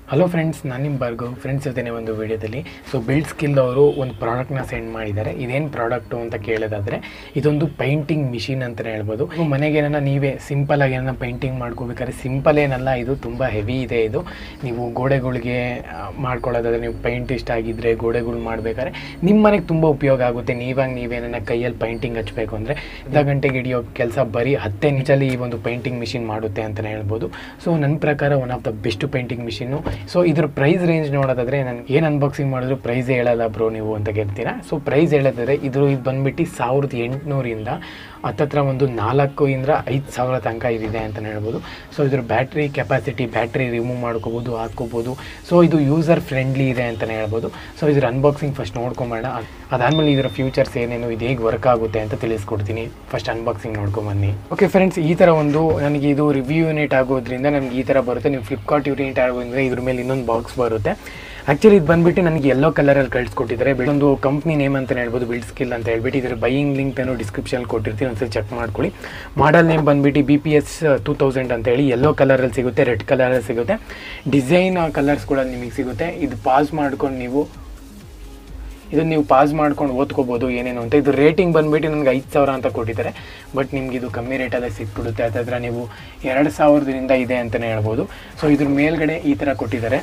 hello friends ನಾನು ನಿಮ್ಮ Bhargav friends ಜೊತೆನೇ ಒಂದು ವಿಡಿಯೋದಲ್ಲಿ ಸೊ ಬಿಲ್ಡ್ ಸ್ಕಿಲ್ ಅವರು ಒಂದು ಪ್ರಾಡಕ್ಟ್ನ ಸೆಂಡ್ ಮಾಡಿದ್ದಾರೆ ಇದೇನು ಪ್ರಾಡಕ್ಟು ಅಂತ ಕೇಳೋದಾದರೆ ಇದೊಂದು ಪೈಂಟಿಂಗ್ ಮಿಷಿನ್ ಅಂತಲೇ ಹೇಳ್ಬೋದು ನೀವು ಮನೆಗೆ ಏನನ್ನ ನೀವೇ ಸಿಂಪಲ್ ಆಗಿ ಏನನ್ನ ಪೈಂಟಿಂಗ್ ಮಾಡ್ಕೋಬೇಕಾದ್ರೆ ಸಿಂಪಲ್ ಏನಲ್ಲ ಇದು ತುಂಬ ಹೆವಿ ಇದೆ ಇದು ನೀವು ಗೋಡೆಗಳಿಗೆ ಆ, ಮಾಡ್ಕೊಳ್ಳೋದಾದ್ರೆ ನೀವು ಪೈಂಟ್ ಇಷ್ಟ ಆಗಿದ್ದರೆ ಗೋಡೆಗಳು ಮಾಡಬೇಕಾದ್ರೆ ನಿಮ್ಮ ಮನೆಗೆ ತುಂಬ ಉಪಯೋಗ ಆಗುತ್ತೆ ನೀವಾಗ ನೀವೇನ ಕೈಯಲ್ಲಿ ಪೈಂಟಿಂಗ್ ಹಚ್ಚಬೇಕು ಅಂದರೆ ಅರ್ಧ ಗಂಟೆಗೆ ಹಿಡಿಯೋ ಕೆಲಸ ಬರೀ ಹತ್ತೇ ನಿಮಿಷದಲ್ಲಿ ಈ ಒಂದು ಪೈಂಟಿಂಗ್ ಮಿಷಿನ್ ಮಾಡುತ್ತೆ ಅಂತಲೇ ಹೇಳ್ಬೋದು ಸೊ ನನ್ನ ಪ್ರಕಾರ one of the best painting machine so ಇದ್ರ ಪ್ರೈಸ್ ರೇಂಜ್ ನೋಡೋದಾದ್ರೆ ನನಗೆ ಏನು ಅನ್ಬಾಕ್ಸಿಂಗ್ ಮಾಡಿದ್ರು ಪ್ರೈಸ್ ಹೇಳಲ್ಲ ಬ್ರೋ ನೀವು ಅಂತ ಕೇಳ್ತೀರಾ ಸೊ ಪ್ರೈಸ್ ಹೇಳೋದಾದ್ರೆ ಇದ್ರ ಇದು ಬಂದ್ಬಿಟ್ಟು ಸಾವಿರದ ಎಂಟುನೂರಿಂದ ಹತ್ತತ್ರ ಒಂದು ನಾಲ್ಕು ಇಂದ ಐದು ಸಾವಿರ ತನಕ ಇದಿದೆ ಅಂತಲೇ ಹೇಳ್ಬೋದು ಸೊ ಇದ್ರ ಬ್ಯಾಟ್ರಿ ಕೆಪಾಸಿಟಿ ಬ್ಯಾಟ್ರಿ ರಿಮೂವ್ ಮಾಡ್ಕೋಬೋದು ಹಾಕ್ಕೋಬೋದು ಸೊ ಇದು ಯೂಸರ್ ಫ್ರೆಂಡ್ಲಿ ಇದೆ ಅಂತಲೇ ಹೇಳ್ಬೋದು ಸೊ ಇದ್ರ ಅನ್ಬಾಕ್ಸಿಂಗ್ ಫಸ್ಟ್ ನೋಡ್ಕೊಂಬೇಡ ಅದಾದಮೇಲೆ ಇದರ ಫ್ಯೂಚರ್ಸ್ ಏನೇನು ಇದು ಹೇಗೆ ವರ್ಕ್ ಆಗುತ್ತೆ ಅಂತ ತಿಳಿಸ್ಕೊಡ್ತೀನಿ ಫಸ್ಟ್ ಅನ್ಬಾಕ್ಸಿಂಗ್ ನೋಡ್ಕೊಂಬನ್ನಿ ಓಕೆ ಫ್ರೆಂಡ್ಸ್ ಈ ಥರ ಒಂದು ನನಗೆ ಇದು ರಿವ್ಯೂ ಯೂನಿಟ್ ಆಗೋದ್ರಿಂದ ನನಗೆ ಈ ಥರ ಬರುತ್ತೆ ನೀವು ಫ್ಲಿಪ್ಕಾರ್ಟ್ ಯೂನಿಟ್ ಆಗೋದ್ರಿಂದ ಇದ್ರ ಮೇಲೆ ಇನ್ನೊಂದು ಬಾಕ್ಸ್ ಬರುತ್ತೆ ಆ್ಯಕ್ಚುಲಿ ಇದು ಬಂದ್ಬಿಟ್ಟು ನನಗೆ ಎಲ್ಲೋ ಕಲರಲ್ಲಿ ಕಳಿಸ್ಕೊಟ್ಟಿದ್ದಾರೆ ಒಂದು ಕಂಪ್ನಿ ನೇಮ್ ಅಂತಲೇ ಹೇಳ್ಬೋದು ಬಿಲ್ಡ್ ಸ್ಕಿಲ್ ಅಂತ ಹೇಳ್ಬಿಟ್ಟು ಇದ್ರ ಬೈಯಿಂಗ್ ಲಿಂಕ್ ನಾನು ಡಿಸ್ಕ್ರಿಪ್ಷನ್ ಕೊಟ್ಟಿರ್ತೀನಿ ಒಂದ್ಸರಿ ಚೆಕ್ ಮಾಡ್ಕೊಳ್ಳಿ ಮಾಡಲ್ ನೇಮ್ ಬಂದ್ಬಿಟ್ಟು B P S two thousand ಅಂತ ಹೇಳಿ ಎಲ್ಲೋ ಕಲರಲ್ಲಿ ಸಿಗುತ್ತೆ ರೆಡ್ ಕಲರಲ್ಲಿ ಸಿಗುತ್ತೆ ಡಿಸೈನ್ ಕಲರ್ಸ್ ಕೂಡ ನಿಮಗೆ ಸಿಗುತ್ತೆ ಇದು ಪಾಸ್ ಮಾಡ್ಕೊಂಡು ನೀವು ಇದನ್ನು ನೀವು ಪಾಸ್ ಮಾಡ್ಕೊಂಡು ಓದ್ಕೋಬೋದು ಏನೇನು ಅಂತ ಇದು ರೇಟಿಂಗ್ ಬಂದ್ಬಿಟ್ಟು ನನಗೆ ಐದು ಸಾವಿರ ಅಂತ ಕೊಟ್ಟಿದ್ದಾರೆ ಬಟ್ ನಿಮ್ಗೆ ಇದು ಕಮ್ಮಿ ರೇಟಲ್ಲೇ ಸಿಕ್ಬಿಡುತ್ತೆ ಅದತ್ರ ನೀವು ಎರಡು ಸಾವಿರದಿಂದ ಇದೆ ಅಂತಲೇ ಹೇಳ್ಬೋದು ಸೊ ಇದ್ರ ಮೇಲ್ಗಡೆ ಈ ಥರ ಕೊಟ್ಟಿದ್ದಾರೆ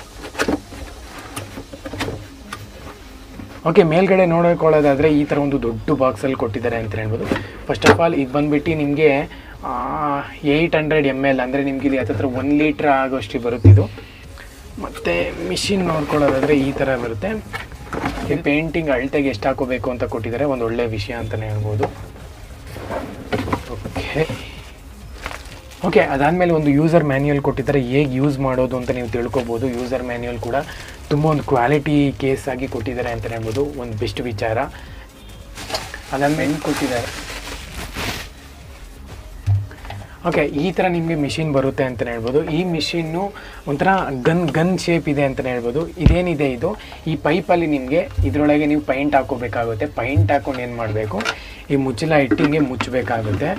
ಓಕೆ ಮೇಲ್ಗಡೆ ನೋಡ್ಕೊಳ್ಳೋದಾದರೆ ಈ ಥರ ಒಂದು ದೊಡ್ಡ ಬಾಕ್ಸಲ್ಲಿ ಕೊಟ್ಟಿದ್ದಾರೆ ಅಂತ ಹೇಳ್ಬೋದು ಫಸ್ಟ್ ಆಫ್ ಆಲ್ ಇದು ಬಂದ್ಬಿಟ್ಟು ನಿಮಗೆ ಏಯ್ಟ್ ಹಂಡ್ರೆಡ್ ಎಮ್ ಎಲ್ ಅಂದರೆ ನಿಮ್ಗೆ ಇಲ್ಲಿ ಹತ್ತತ್ರ ಒನ್ ಲೀಟ್ರ್ ಆಗೋಷ್ಟು ಬರುತ್ತೆ ಇದು ಮತ್ತು ಮಿಷಿನ್ ನೋಡ್ಕೊಳ್ಳೋದಾದರೆ ಈ ಥರ ಬರುತ್ತೆ ಈ ಪೇಂಟಿಂಗ್ ಅಳತೆಗೆ ಎಷ್ಟು ಹಾಕೋಬೇಕು ಅಂತ ಕೊಟ್ಟಿದ್ದಾರೆ ಒಂದು ಒಳ್ಳೆ ವಿಷಯ ಅಂತಲೇ ಹೇಳ್ಬೋದು ಓಕೆ ಓಕೆ ಅದಾದಮೇಲೆ ಒಂದು ಯೂಸರ್ ಮ್ಯಾನ್ಯುಯಲ್ ಕೊಟ್ಟಿದ್ದಾರೆ ಹೇಗೆ ಯೂಸ್ ಮಾಡೋದು ಅಂತ ನೀವು ತಿಳ್ಕೊಬೋದು ಯೂಸರ್ ಮ್ಯಾನ್ಯುಯಲ್ ಕೂಡ ತುಂಬ ಒಂದು ಕ್ವಾಲಿಟಿ ಕೇಸ್ ಆಗಿ ಕೊಟ್ಟಿದ್ದಾರೆ ಅಂತಲೇ ಹೇಳ್ಬೋದು ಒಂದು ಬೆಸ್ಟ್ ವಿಚಾರ ಅದಾದಮೇಲೆ ಕೊಟ್ಟಿದ್ದಾರೆ ಓಕೆ ಈ ಥರ ನಿಮಗೆ ಮಿಷಿನ್ ಬರುತ್ತೆ ಅಂತಲೇ ಹೇಳ್ಬೋದು ಈ ಮಿಷಿನ್ನು ಒಂಥರ ಗನ್ ಗನ್ ಶೇಪ್ ಇದೆ ಅಂತಲೇ ಹೇಳ್ಬೋದು ಇದೇನಿದೆ ಇದು ಈ ಪೈಪಲ್ಲಿ ನಿಮಗೆ ಇದರೊಳಗೆ ನೀವು ಪೈಂಟ್ ಹಾಕೋಬೇಕಾಗುತ್ತೆ ಪೈಂಟ್ ಹಾಕೊಂಡು ಏನು ಮಾಡಬೇಕು ಈ ಮುಚ್ಚಲ ಇಟ್ಟಿಗೆ ಮುಚ್ಚಬೇಕಾಗುತ್ತೆ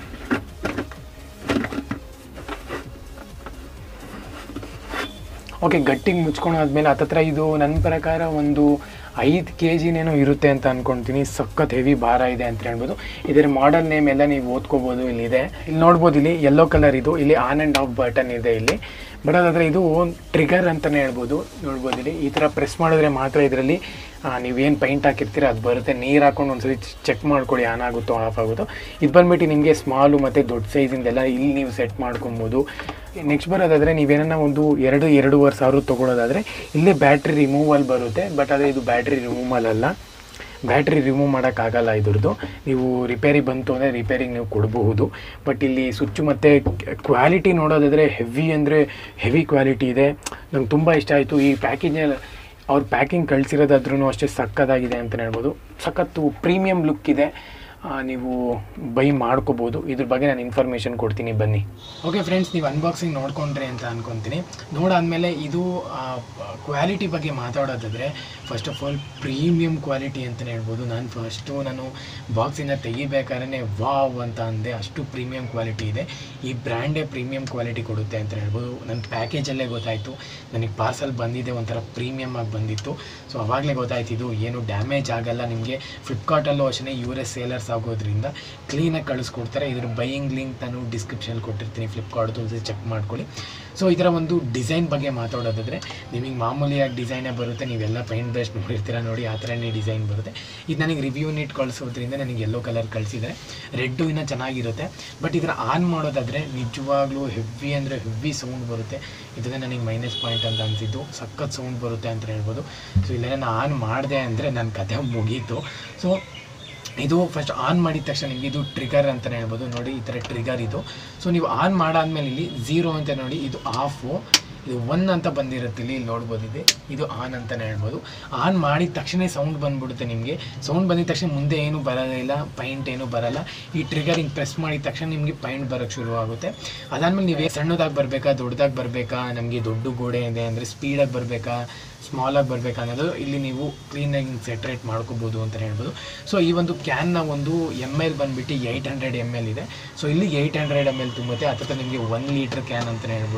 ಓಕೆ ಗಟ್ಟಿಗೆ ಮುಚ್ಕೊಂಡಾದ್ಮೇಲೆ ಹತ್ತತ್ರ ಇದು ನನ್ನ ಪ್ರಕಾರ ಒಂದು ಐದು ಕೆ ಜಿನೇನೋ ಇರುತ್ತೆ ಅಂತ ಅನ್ಕೊಳ್ತೀನಿ ಸಖತ್ ಹೆವಿ ಭಾರ ಇದೆ ಅಂತ ಹೇಳ್ಬೋದು ಇದರ ಮಾಡಲ್ ನೇಮ್ ಎಲ್ಲ ನೀವು ಓದ್ಕೋಬೋದು ಇಲ್ಲಿದೆ ಇಲ್ಲಿ ನೋಡ್ಬೋದು ಇಲ್ಲಿ ಯೆಲ್ಲೋ ಕಲರ್ ಇದು ಇಲ್ಲಿ ಆನ್ ಆ್ಯಂಡ್ ಆಫ್ ಬಟನ್ ಇದೆ ಇಲ್ಲಿ ಬಟ್ ಅದಾದರೆ ಇದು ಟ್ರಿಗರ್ ಅಂತಲೇ ಹೇಳ್ಬೋದು ನೋಡ್ಬೋದು ಇಲ್ಲಿ ಈ ಥರ ಪ್ರೆಸ್ ಮಾಡಿದ್ರೆ ಮಾತ್ರ ಇದರಲ್ಲಿ ನೀವೇನು ಪೈಂಟ್ ಹಾಕಿರ್ತೀರ ಅದು ಬರುತ್ತೆ ನೀರು ಹಾಕೊಂಡು ಒಂದ್ಸರಿ ಚೆಕ್ ಮಾಡ್ಕೊಳ್ಳಿ ಆನ್ ಆಗುತ್ತೋ ಆಫ್ ಆಗುತ್ತೋ ಇದು ಬಂದ್ಬಿಟ್ಟು ನಿಮಗೆ ಸ್ಮಾಲು ಮತ್ತು ದೊಡ್ಡ ಸೈಜಿಂದೆಲ್ಲ ಇಲ್ಲಿ ನೀವು ಸೆಟ್ ಮಾಡ್ಕೊಬೋದು ನೆಕ್ಸ್ಟ್ ಬರೋದಾದರೆ ನೀವೇನ ಒಂದು ಎರಡು ಎರಡೂವರೆ ಸಾವಿರ ತೊಗೊಳೋದಾದರೆ ಇಲ್ಲೇ ಬ್ಯಾಟ್ರಿ ರಿಮೂವಲ್ ಬರುತ್ತೆ ಬಟ್ ಆದರೆ ಇದು ಬ್ಯಾಟ್ರಿ ರಿಮೂವಲ್ ಅಲ್ಲ ಬ್ಯಾಟ್ರಿ ರಿಮೂವ್ ಮಾಡೋಕ್ಕಾಗಲ್ಲ ಇದ್ರದ್ದು ನೀವು ರಿಪೇರಿ ಬಂತು ಅಂದರೆ ರಿಪೇರಿಗೆ ನೀವು ಕೊಡಬಹುದು ಬಟ್ ಇಲ್ಲಿ ಸ್ವಿಚ್ ಮತ್ತು ಕ್ವಾಲಿಟಿ ನೋಡೋದಾದರೆ ಹೆವಿ ಅಂದರೆ ಹೆವಿ ಕ್ವಾಲಿಟಿ ಇದೆ ನಂಗೆ ತುಂಬ ಇಷ್ಟ ಆಯಿತು ಈ ಪ್ಯಾಕೇಜಲ್ಲಿ ಅವ್ರು ಪ್ಯಾಕಿಂಗ್ ಕಳಿಸಿರೋದಾದ್ರೂ ಅಷ್ಟೇ ಸಕ್ಕತ್ತಾಗಿದೆ ಅಂತಲೇ ಹೇಳ್ಬೋದು ಸಖತ್ತು ಪ್ರೀಮಿಯಂ ಲುಕ್ ಇದೆ ಆ, ನೀವು ಬೈ ಮಾಡ್ಕೋಬೋದು ಇದ್ರ ಬಗ್ಗೆ ನಾನು ಇನ್ಫಾರ್ಮೇಷನ್ ಕೊಡ್ತೀನಿ ಬನ್ನಿ ಓಕೆ ಫ್ರೆಂಡ್ಸ್ ನೀವು ಅನ್ಬಾಕ್ಸಿಂಗ್ ನೋಡ್ಕೊಂಡ್ರಿ ಅಂತ ಅನ್ಕೊತೀನಿ ನೋಡಾದ್ಮೇಲೆ ಇದು ಕ್ವಾಲಿಟಿ ಬಗ್ಗೆ ಮಾತಾಡೋದಾದರೆ first of all premium quality ಅಂತಲೇ ಹೇಳ್ಬೋದು ನಾನು ಫಸ್ಟು ನಾನು ಬಾಕ್ಸಿಂದ ತೆಗಿಬೇಕಾದ್ರೆ ವಾವ್ ಅಂತ ಅಂದೆ ಅಷ್ಟು ಪ್ರೀಮಿಯಂ ಕ್ವಾಲಿಟಿ ಇದೆ ಈ ಬ್ರ್ಯಾಂಡೇ ಪ್ರೀಮಿಯಂ ಕ್ವಾಲಿಟಿ ಕೊಡುತ್ತೆ ಅಂತ ಹೇಳ್ಬೋದು ನನ್ನ ಪ್ಯಾಕೇಜಲ್ಲೇ ಗೊತ್ತಾಯಿತು ನನಗೆ ಪಾರ್ಸಲ್ ಬಂದಿದೆ ಒಂಥರ ಪ್ರೀಮಿಯಮ್ ಆಗಿ ಬಂದಿತ್ತು ಸೊ ಅವಾಗಲೇ ಗೊತ್ತಾಯ್ತು ಇದು ಏನು ಡ್ಯಾಮೇಜ್ ಆಗಲ್ಲ ನಿಮಗೆ ಫ್ಲಿಪ್ಕಾರ್ಟಲ್ಲೂ ಅಷ್ಟೇ ಇವರೇ ಸೇಲರ್ಸ್ ಆಗೋದ್ರಿಂದ ಕ್ಲೀನಾಗಿ ಕಳಿಸ್ಕೊಡ್ತಾರೆ ಇದ್ರ ಬೈಯಿಂಗ್ ಲಿಂಕ್ ನಾನು ಡಿಸ್ಕ್ರಿಪ್ಷನಲ್ಲಿ ಕೊಟ್ಟಿರ್ತೀನಿ ಫ್ಲಿಪ್ಕಾರ್ಟ್ದು ಚೆಕ್ ಮಾಡ್ಕೊಳ್ಳಿ ಸೊ ಇದರ ಒಂದು ಡಿಸೈನ್ ಬಗ್ಗೆ ಮಾತಾಡೋದಾದರೆ ನಿಮಗೆ ಮಾಮೂಲಿಯಾಗಿ ಡಿಸೈನೇ ಬರುತ್ತೆ ನೀವೆಲ್ಲ ಪೈಂಟ್ ಬ್ರಷ್ ನೋಡಿರ್ತೀರ ನೋಡಿ ಆ ಥರನೇ ಡಿಸೈನ್ ಬರುತ್ತೆ ಇದು ನನಗೆ ರಿವ್ಯೂ ನೀಟ್ ಕಳಿಸೋದ್ರಿಂದ ನನಗೆ ಯೆಲ್ಲೋ ಕಲರ್ ಕಳಿಸಿದರೆ ರೆಡ್ಡು ಇನ್ನೂ ಚೆನ್ನಾಗಿರುತ್ತೆ ಬಟ್ ಇದರ ಆನ್ ಮಾಡೋದಾದರೆ ನಿಜವಾಗ್ಲೂ ಹೆವಿ ಅಂದರೆ ಹೆವಿ ಸೌಂಡ್ ಬರುತ್ತೆ ಇದನ್ನೇ ನನಗೆ ಮೈನಸ್ ಪಾಯಿಂಟ್ ಅಂತ ಅನಿಸಿದ್ದು ಸಖತ್ ಸೌಂಡ್ ಬರುತ್ತೆ ಅಂತ ಹೇಳ್ಬೋದು ಸೊ ಇಲ್ಲೇ ನಾನು ಆನ್ ಮಾಡಿದೆ ಅಂದರೆ ನನ್ನ ಕತೆ ಮುಗೀತು ಸೊ ಇದು ಫಸ್ಟ್ ಆನ್ ಮಾಡಿದ ತಕ್ಷಣ ನಿಮಗೆ ಇದು ಟ್ರಿಗರ್ ಅಂತಲೇ ಹೇಳ್ಬೋದು ನೋಡಿ ಈ ಥರ ಟ್ರಿಗರ್ ಇದು ಸೊ ನೀವು ಆನ್ ಮಾಡಾದ್ಮೇಲೆ ಇಲ್ಲಿ ಝೀರೋ ಅಂತ ನೋಡಿ ಇದು ಆಫು ಇದು ಒನ್ ಅಂತ ಬಂದಿರುತ್ತೆ ಇಲ್ಲಿ ಇಲ್ಲಿ ನೋಡ್ಬೋದು ಇದೆ ಇದು ಆನ್ ಅಂತಲೇ ಹೇಳ್ಬೋದು ಆನ್ ಮಾಡಿದ ತಕ್ಷಣ ಸೌಂಡ್ ಬಂದ್ಬಿಡುತ್ತೆ ನಿಮಗೆ ಸೌಂಡ್ ಬಂದಿದ ತಕ್ಷಣ ಮುಂದೆ ಏನು ಬರೋದಿಲ್ಲ ಪೈಂಟ್ ಏನು ಬರಲ್ಲ ಈ ಟ್ರಿಗರ್ ಹಿಂಗೆ ಪ್ರೆಸ್ ಮಾಡಿದ ತಕ್ಷಣ ನಿಮಗೆ ಪೈಂಟ್ ಬರೋಕ್ಕೆ ಶುರು ಆಗುತ್ತೆ ಅದಾದ್ಮೇಲೆ ನೀವೇ ಸಣ್ಣದಾಗಿ ಬರಬೇಕಾ ದೊಡ್ಡದಾಗಿ ಬರಬೇಕಾ ನಮಗೆ ದೊಡ್ಡ ಗೋಡೆ ಇದೆ ಅಂದರೆ ಸ್ಪೀಡಾಗಿ ಬರಬೇಕಾ ಸ್ಮಾಲಾಗಿ ಬರಬೇಕಾ ಅನ್ನೋದು ಇಲ್ಲಿ ನೀವು ಕ್ಲೀನಾಗಿ ಸೆಟ್ರೇಟ್ ಮಾಡ್ಕೋಬೋದು ಅಂತ ಹೇಳ್ಬೋದು ಸೊ ಈ ಒಂದು ಕ್ಯಾನ್ನ ಒಂದು ಎಮ್ ಎಲ್ ಬಂದುಬಿಟ್ಟು ಏಯ್ಟ್ ಹಂಡ್ರೆಡ್ ಎಮ್ ಎಲ್ ಇದೆ ಸೊ ಇಲ್ಲಿ ಏಯ್ಟ್ ಹಂಡ್ರೆಡ್ ಎಮ್ ಎಲ್ ತುಂಬುತ್ತೆ ಅಥವಾ ನಿಮಗೆ ಒನ್ ಲೀಟ್ರ್ ಕ್ಯಾನ್ ಅಂತಲೇ ಹೇಳ್ಬೋದು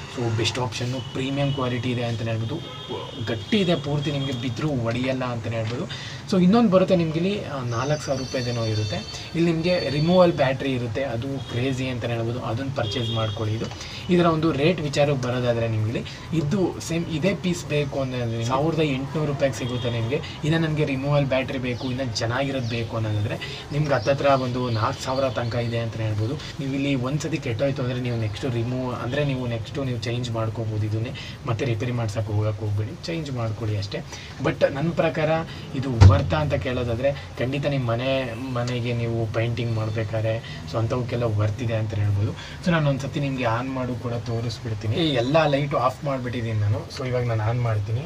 so best option premium quality ಇದೆ ಅಂತಲೇ ಹೇಳ್ಬೋದು ಗಟ್ಟಿ ಇದೆ ಪೂರ್ತಿ ನಿಮಗೆ ಬಿದ್ದರೂ ಒಡೆಯಲ್ಲ ಅಂತಲೇ ಹೇಳ್ಬೋದು ಸೊ ಇನ್ನೊಂದು ಬರುತ್ತೆ ನಿಮ್ಗೆ ಇಲ್ಲಿ ನಾಲ್ಕು ಸಾವಿರ ರೂಪಾಯಿದೇನೋ ಇರುತ್ತೆ ಇಲ್ಲಿ ನಿಮಗೆ ರಿಮೂವಲ್ ಬ್ಯಾಟ್ರಿ ಇರುತ್ತೆ ಅದು ಕ್ರೇಜಿ ಅಂತಲೇ ಹೇಳ್ಬೋದು ಅದನ್ನು ಪರ್ಚೇಸ್ ಮಾಡ್ಕೊಳ್ಳಿ ಇದು ಇದರ ಒಂದು ರೇಟ್ ವಿಚಾರಕ್ಕೆ ಬರೋದಾದರೆ ನಿಮಗೆ ಇದು ಸೇಮ್ ಇದೇ ಪೀಸ್ ಬೇಕು ಅಂದರೆ ಸಾವಿರದ ಎಂಟುನೂರು ರೂಪಾಯಿಗೆ ಸಿಗುತ್ತೆ ನಿಮಗೆ ಇನ್ನು ನನಗೆ ರಿಮೂವಲ್ ಬ್ಯಾಟ್ರಿ ಬೇಕು ಇನ್ನು ಚೆನ್ನಾಗಿರೋದು ಬೇಕು ಅನ್ನೋದಾದರೆ ನಿಮ್ಗೆ ಹತ್ತತ್ರ ಒಂದು ನಾಲ್ಕು ಸಾವಿರ ತನಕ ಇದೆ ಅಂತಲೇ ಹೇಳ್ಬೋದು ನೀವು ಇಲ್ಲಿ ಒಂದು ಸತಿ ಕೆಟ್ಟೋಯ್ತು ಅಂದರೆ ನೀವು ನೆಕ್ಸ್ಟ್ ರಿಮೂವ್ ಅಂದರೆ ನೀವು ನೆಕ್ಸ್ಟು ನೀವು ಚೇಂಜ್ ಮಾಡ್ಕೋಬೋದು ಇದನ್ನೇ ಮತ್ತೆ ರಿಪೇರಿ ಮಾಡ್ಸೋಕೆ ಹೋಗಕ್ಕೆ ಹೋಗ್ಬೇಡಿ ಚೇಂಜ್ ಮಾಡ್ಕೊಳ್ಳಿ ಅಷ್ಟೇ ಬಟ್ ನನ್ನ ಪ್ರಕಾರ ಇದು ವರ್ತ ಅಂತ ಕೇಳೋದಾದರೆ ಖಂಡಿತ ನಿಮ್ಮ ಮನೆ ಮನೆಗೆ ನೀವು ಪೇಂಟಿಂಗ್ ಮಾಡಬೇಕಾದ್ರೆ ಸೊ ಅಂಥವಕ್ಕೆಲ್ಲ ವರ್ತಿದೆ ಅಂತ ಹೇಳ್ಬೋದು ಸೊ ನಾನು ಒಂದು ಸತಿ ನಿಮಗೆ ಆನ್ ಮಾಡು ಕೂಡ ತೋರಿಸ್ಬಿಡ್ತೀನಿ ಈ ಎಲ್ಲ ಲೈಟು ಆಫ್ ಮಾಡಿಬಿಟ್ಟಿದ್ದೀನಿ ನಾನು ಸೊ ಇವಾಗ ನಾನು ಆನ್ ಮಾಡ್ತೀನಿ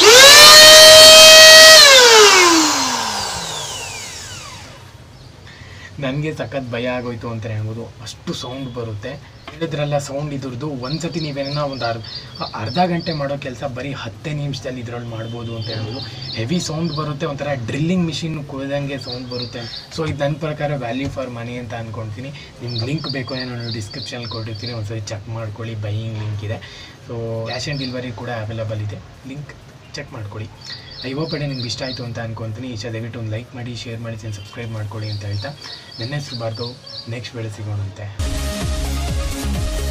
ನನಗೆ ಸಖತ್ ಭಯ ಆಗೋಯ್ತು ಅಂತ ಹೇಳ್ಬೋದು ಅಷ್ಟು ಸೌಂಡ್ ಬರುತ್ತೆ ಹೇಳಿದ್ರಲ್ಲ ಸೌಂಡ್ ಇದ್ರದ್ದು ಒಂದು ಸತಿ ನೀವೇನೋ ಒಂದು ಅರ್ಧ ಅರ್ಧ ಗಂಟೆ ಮಾಡೋ ಕೆಲಸ ಬರೀ ಹತ್ತೇ ನಿಮಿಷದಲ್ಲಿ ಇದ್ರಲ್ಲಿ ಮಾಡ್ಬೋದು ಅಂತ ಹೇಳ್ಬೋದು ಹೆವಿ ಸೌಂಡ್ ಬರುತ್ತೆ ಒಂಥರ ಡ್ರಿಲ್ಲಿಂಗ್ ಮಿಷಿನ್ ಕುಯ್ದಂಗೆ ಸೌಂಡ್ ಬರುತ್ತೆ ಸೊ ಇದು ನನ್ನ ಪ್ರಕಾರ ವ್ಯಾಲ್ಯೂ ಫಾರ್ ಮನಿ ಅಂತ ಅಂದ್ಕೊಳ್ತೀನಿ ನಿಮ್ಗೆ ಲಿಂಕ್ ಬೇಕು ಅಂದರೆ ನಾನು ಡಿಸ್ಕ್ರಿಪ್ಷನಲ್ಲಿ ಕೊಟ್ಟಿರ್ತೀನಿ ಒಂದ್ಸರಿ ಚೆಕ್ ಮಾಡ್ಕೊಳ್ಳಿ ಬೈಯಿಂಗ್ ಲಿಂಕ್ ಇದೆ ಸೊ ಕ್ಯಾಶ್ ಆನ್ ಡೆಲಿವರಿ ಕೂಡ ಅವೈಲಬಲ್ ಇದೆ ಲಿಂಕ್ ಚೆಕ್ ಮಾಡ್ಕೊಳ್ಳಿ ಐ ಹೋಪ್ ನಿಮ್ಗೆ ಇಷ್ಟ ಆಯಿತು ಅಂತ ಅನ್ಕೊತೀನಿ ಈಚೆ ದಯವಿಟ್ಟು ಒಂದು ಲೈಕ್ ಮಾಡಿ ಶೇರ್ ಮಾಡಿ ಸಬ್ಸ್ಕ್ರೈಬ್ ಮಾಡ್ಕೊಳ್ಳಿ ಅಂತ ಹೇಳ್ತಾ ನನ್ನ ಹೆಸರು ಭಾರ್ಗವ್ ನೆಕ್ಸ್ಟ್ ಬೆಳೆ ಸಿಗೋಣಂತೆ